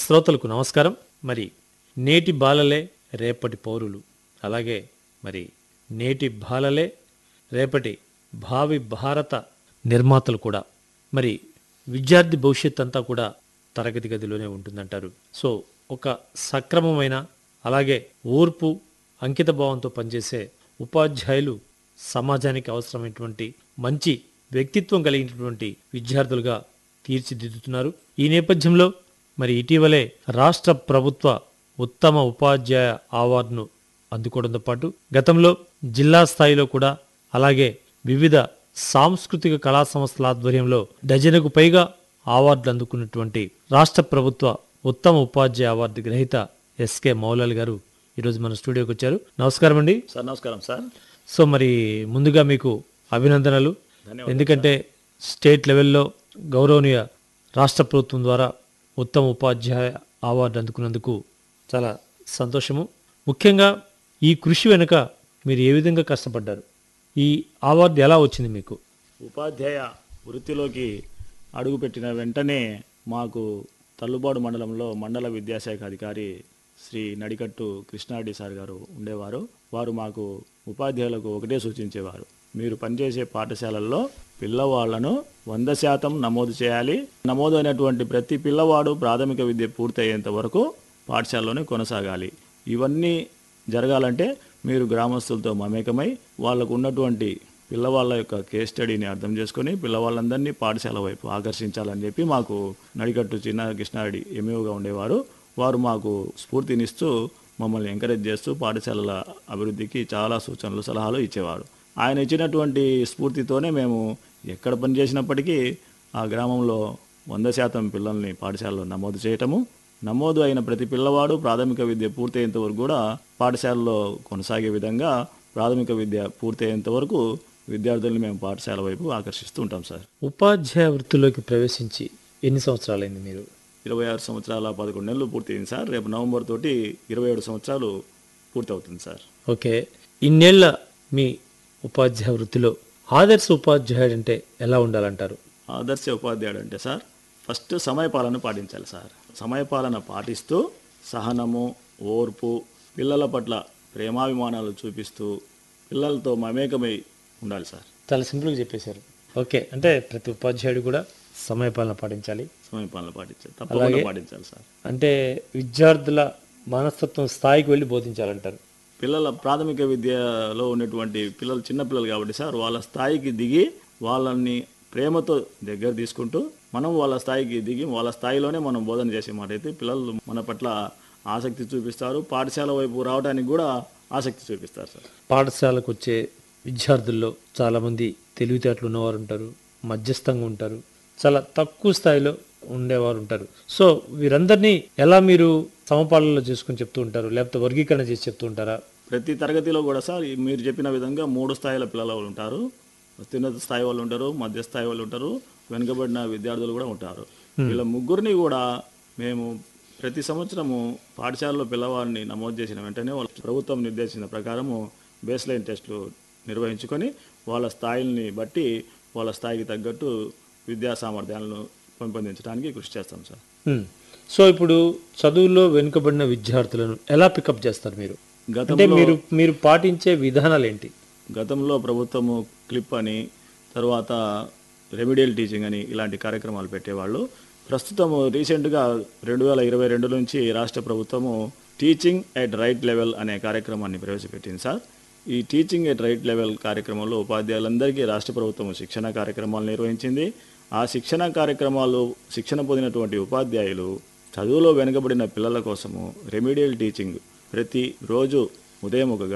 శ్రోతలకు నమస్కారం మరి నేటి బాలలే రేపటి పౌరులు అలాగే మరి నేటి బాలలే రేపటి భావి భారత నిర్మాతలు కూడా మరి విద్యార్థి భవిష్యత్ అంతా కూడా తరగతి గదిలోనే ఉంటుందంటారు సో ఒక సక్రమమైన అలాగే ఓర్పు అంకిత భావంతో పనిచేసే ఉపాధ్యాయులు సమాజానికి అవసరమైనటువంటి మంచి వ్యక్తిత్వం కలిగినటువంటి విద్యార్థులుగా తీర్చిదిద్దుతున్నారు ఈ నేపథ్యంలో మరి ఇటీవలే రాష్ట్ర ప్రభుత్వ ఉత్తమ ఉపాధ్యాయ అవార్డును అందుకోవడంతో పాటు గతంలో జిల్లా స్థాయిలో కూడా అలాగే వివిధ సాంస్కృతిక కళా సంస్థల ఆధ్వర్యంలో డజనుకు పైగా అవార్డులు అందుకున్నటువంటి రాష్ట్ర ప్రభుత్వ ఉత్తమ ఉపాధ్యాయ అవార్డు గ్రహీత ఎస్కే మౌలాల్ గారు ఈరోజు మన స్టూడియోకి వచ్చారు నమస్కారం అండి సార్ నమస్కారం సార్ సో మరి ముందుగా మీకు అభినందనలు ఎందుకంటే స్టేట్ లెవెల్లో గౌరవనీయ రాష్ట్ర ప్రభుత్వం ద్వారా ఉత్తమ ఉపాధ్యాయ అవార్డు అందుకున్నందుకు చాలా సంతోషము ముఖ్యంగా ఈ కృషి వెనుక మీరు ఏ విధంగా కష్టపడ్డారు ఈ అవార్డు ఎలా వచ్చింది మీకు ఉపాధ్యాయ వృత్తిలోకి అడుగుపెట్టిన వెంటనే మాకు తల్లుబాడు మండలంలో మండల విద్యాశాఖ అధికారి శ్రీ నడికట్టు కృష్ణారెడ్డి సార్ గారు ఉండేవారు వారు మాకు ఉపాధ్యాయులకు ఒకటే సూచించేవారు మీరు పనిచేసే పాఠశాలల్లో పిల్లవాళ్లను వంద శాతం నమోదు చేయాలి నమోదు అయినటువంటి ప్రతి పిల్లవాడు ప్రాథమిక విద్య పూర్తయ్యేంత వరకు పాఠశాలలోనే కొనసాగాలి ఇవన్నీ జరగాలంటే మీరు గ్రామస్తులతో మమేకమై వాళ్ళకు ఉన్నటువంటి పిల్లవాళ్ళ యొక్క కేస్ స్టడీని అర్థం చేసుకొని పిల్లవాళ్ళందరినీ పాఠశాల వైపు ఆకర్షించాలని చెప్పి మాకు నడికట్టు చిన్న కృష్ణారెడ్డి ఎంఈఓగా ఉండేవారు వారు మాకు స్ఫూర్తినిస్తూ మమ్మల్ని ఎంకరేజ్ చేస్తూ పాఠశాలల అభివృద్ధికి చాలా సూచనలు సలహాలు ఇచ్చేవారు ఆయన ఇచ్చినటువంటి స్ఫూర్తితోనే మేము ఎక్కడ పని చేసినప్పటికీ ఆ గ్రామంలో వంద శాతం పిల్లల్ని పాఠశాలలో నమోదు చేయటము నమోదు అయిన ప్రతి పిల్లవాడు ప్రాథమిక విద్య పూర్తయ్యేంత వరకు కూడా పాఠశాలలో కొనసాగే విధంగా ప్రాథమిక విద్య పూర్తయ్యేంత వరకు విద్యార్థుల్ని మేము పాఠశాల వైపు ఆకర్షిస్తూ ఉంటాం సార్ ఉపాధ్యాయ వృత్తిలోకి ప్రవేశించి ఎన్ని సంవత్సరాలైంది మీరు ఇరవై ఆరు సంవత్సరాల పదకొండు నెలలు పూర్తయింది సార్ రేపు నవంబర్ తోటి ఇరవై ఏడు సంవత్సరాలు పూర్తవుతుంది సార్ ఓకే ఇన్నేళ్ల మీ ఉపాధ్యాయ వృత్తిలో ఆదర్శ ఉపాధ్యాయుడు అంటే ఎలా ఉండాలంటారు ఆదర్శ ఉపాధ్యాయుడు అంటే సార్ ఫస్ట్ సమయపాలన పాటించాలి సార్ సమయపాలన పాటిస్తూ సహనము ఓర్పు పిల్లల పట్ల ప్రేమాభిమానాలు చూపిస్తూ పిల్లలతో మమేకమై ఉండాలి సార్ చాలా సింపుల్గా చెప్పేశారు ఓకే అంటే ప్రతి ఉపాధ్యాయుడు కూడా సమయపాలన పాటించాలి సమయపాలన పాటించాలి తప్పకుండా పాటించాలి సార్ అంటే విద్యార్థుల మనస్తత్వం స్థాయికి వెళ్ళి బోధించాలంటారు పిల్లల ప్రాథమిక విద్యలో ఉన్నటువంటి పిల్లలు చిన్న పిల్లలు కాబట్టి సార్ వాళ్ళ స్థాయికి దిగి వాళ్ళని ప్రేమతో దగ్గర తీసుకుంటూ మనం వాళ్ళ స్థాయికి దిగి వాళ్ళ స్థాయిలోనే మనం బోధన చేసే మాట అయితే పిల్లలు మన పట్ల ఆసక్తి చూపిస్తారు పాఠశాల వైపు రావడానికి కూడా ఆసక్తి చూపిస్తారు సార్ పాఠశాలకు వచ్చే విద్యార్థుల్లో చాలామంది తెలివితేటలు ఉన్నవారు ఉంటారు మధ్యస్థంగా ఉంటారు చాలా తక్కువ స్థాయిలో ఉండేవారు ఉంటారు సో వీరందరినీ ఎలా మీరు సమపాలనలో చేసుకుని చెప్తూ ఉంటారు లేకపోతే వర్గీకరణ చేసి చెప్తూ ఉంటారా ప్రతి తరగతిలో కూడా సార్ ఈ మీరు చెప్పిన విధంగా మూడు స్థాయిల పిల్లలు ఉంటారు అత్యున్నత స్థాయి వాళ్ళు ఉంటారు మధ్య స్థాయి వాళ్ళు ఉంటారు వెనుకబడిన విద్యార్థులు కూడా ఉంటారు వీళ్ళ ముగ్గురిని కూడా మేము ప్రతి సంవత్సరము పాఠశాలలో పిల్లవాడిని నమోదు చేసిన వెంటనే వాళ్ళ ప్రభుత్వం నిర్దేశించిన ప్రకారము బేస్ లైన్ టెస్టులు నిర్వహించుకొని వాళ్ళ స్థాయిల్ని బట్టి వాళ్ళ స్థాయికి తగ్గట్టు విద్యా సామర్థ్యాలను పెంపొందించడానికి కృషి చేస్తాం సార్ హ్మ్. సో ఇప్పుడు చదువులో వెనుకబడిన విద్యార్థులను ఎలా పికప్ చేస్తారు మీరు గతం అంటే మీరు మీరు పాటించే విధానాలు ఏంటి గతంలో ప్రభుత్వము క్లిప్ అని తర్వాత రెమిడియల్ టీచింగ్ అని ఇలాంటి కార్యక్రమాలు పెట్టేవాళ్ళు ప్రస్తుతము రీసెంట్గా రెండు వేల ఇరవై రెండు నుంచి రాష్ట్ర ప్రభుత్వము టీచింగ్ ఎట్ రైట్ లెవెల్ అనే కార్యక్రమాన్ని ప్రవేశపెట్టింది సార్ ఈ టీచింగ్ ఎట్ రైట్ లెవెల్ కార్యక్రమంలో ఉపాధ్యాయులందరికీ రాష్ట్ర ప్రభుత్వం శిక్షణ కార్యక్రమాలు నిర్వహించింది ఆ శిక్షణ కార్యక్రమాలు శిక్షణ పొందినటువంటి ఉపాధ్యాయులు చదువులో వెనుకబడిన పిల్లల కోసము రెమిడియల్ టీచింగ్ ప్రతి రోజు ఉదయం ఒక